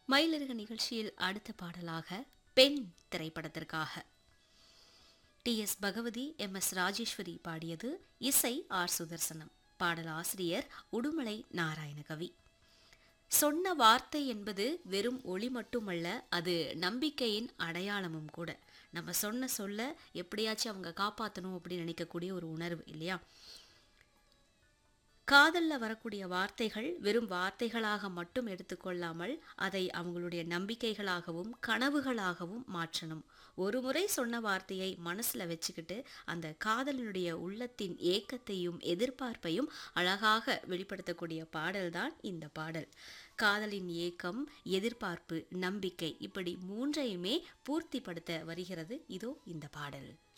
மயிலிறகு நிகழ்ச்சியில் அடுத்த பாடலாக பெண் திரைப்படத்திற்காக T S Bhagavathi M S Rajeswari பாடியது இசை ஆர் சுதர்சனம் பாடல் ஆசிரியர் உடுமலை நாராயணகவி சொன்ன வார்த்தை என்பது வெறும் ஒளி மட்டுமல்ல அது நம்பிக்கையின் அடையாளமும் கூட நம்ம சொன்ன சொல்ல எப்படியாச்சும் அவங்க காப்பாற்றணும் அப்படின்னு நினைக்கக்கூடிய ஒரு உணர்வு இல்லையா காதல்ல வரக்கூடிய வார்த்தைகள் வெறும் வார்த்தைகளாக மட்டும் எடுத்துக்கொள்ளாமல் அதை அவங்களுடைய நம்பிக்கைகளாகவும் கனவுகளாகவும் மாற்றணும் ஒரு முறை சொன்ன வார்த்தையை மனசுல வச்சுக்கிட்டு அந்த காதலினுடைய உள்ளத்தின் ஏக்கத்தையும் எதிர்பார்ப்பையும் அழகாக வெளிப்படுத்தக்கூடிய பாடல்தான் இந்த பாடல் காதலின் ஏக்கம் எதிர்பார்ப்பு நம்பிக்கை இப்படி மூன்றையுமே பூர்த்திப்படுத்த வருகிறது இதோ இந்த பாடல்